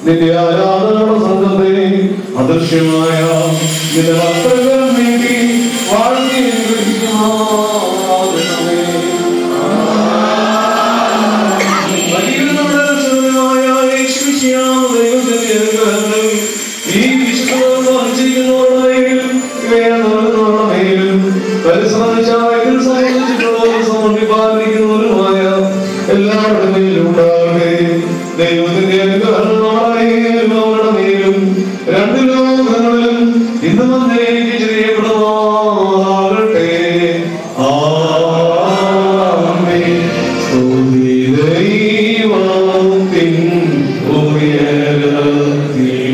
നിന്റെ ആരാധന സംഘത്തെ അദൃശ്യമായ നിന്റെ ഭക്തர்கள் വേണ്ടി വാഴ്ത്തി അനുഗ്രഹിക്കുമാറാകണമേ. വലിയവരുടെ രക്ഷകനായ യേശുമിശിഹായ ദൈവത്തിന്റെ അനുഗ്രഹങ്ങൾ ഈ വിശുദ്ധ വഹിച്ചിരിക്കുന്നവരുടെ മേലും ഇവയെ നൽകുന്നവരുടെ മേലും പരിശ്രമിച്ച ഇതിൽ സംബന്ധിച്ചിട്ടുള്ളവർ സമർപ്പിപ്പാതിരിക്കുന്നവരുമായ എല്ലാവരുടെ മേലും ഉണ്ടാകട്ടെ ദൈവത്തിന്റെ അനുഗ്രഹം നമ്മുടെ മേലും അവരുടെ മേലും രണ്ട് ലോകങ്ങളിലും ഇന്ന് വന്നേക്ക് ചെയ്യപ്പെടുമാകട്ടെ ആമേൻ സ്തുതി ദൈവത്തിൻ ഉയരത്തിൽ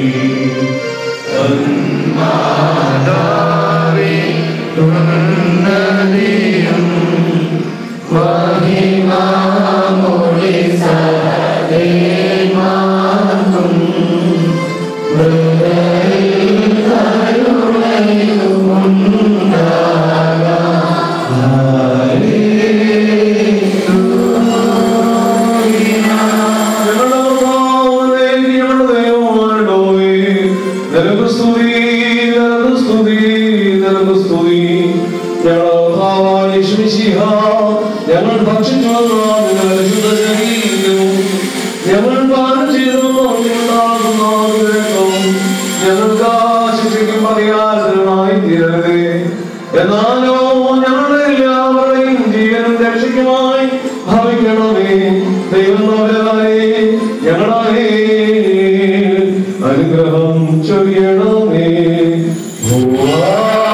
ഞങ്ങളുടെ കർത്താവേ, ഞങ്ങളുടെ ദൈവമായുള്ളോവേ, നിനക്ക് സ്തുതി, നിനക്ക് സ്തുതി, നിനക്ക് സ്തുതി. ഞങ്ങളുടെ കർത്താവായ യേശുമിശിഹ, ഞങ്ങൾ ഭക്ഷിച്ചു വന്ന നിന്റെ പരിശുദ്ധ ശരീരവും ഞങ്ങൾ പാനം ചെയ്തു ഉണ്ടാകുന്ന വിവേകവും ഞങ്ങൾക്ക് ശിക്ഷയ്ക്കും പരിഹാരത്തിനുമായി തീരരുതേ എന്നാലോ ഞങ്ങളുടെ എല്ലാവരുടെയും ജീവനും രക്ഷയ്ക്കുമായി ഭവിക്കണമേ ദൈവം നവരായി ഞങ്ങളെ അനുഗ്രഹം ചൊരിയണമേ ഭൂവാ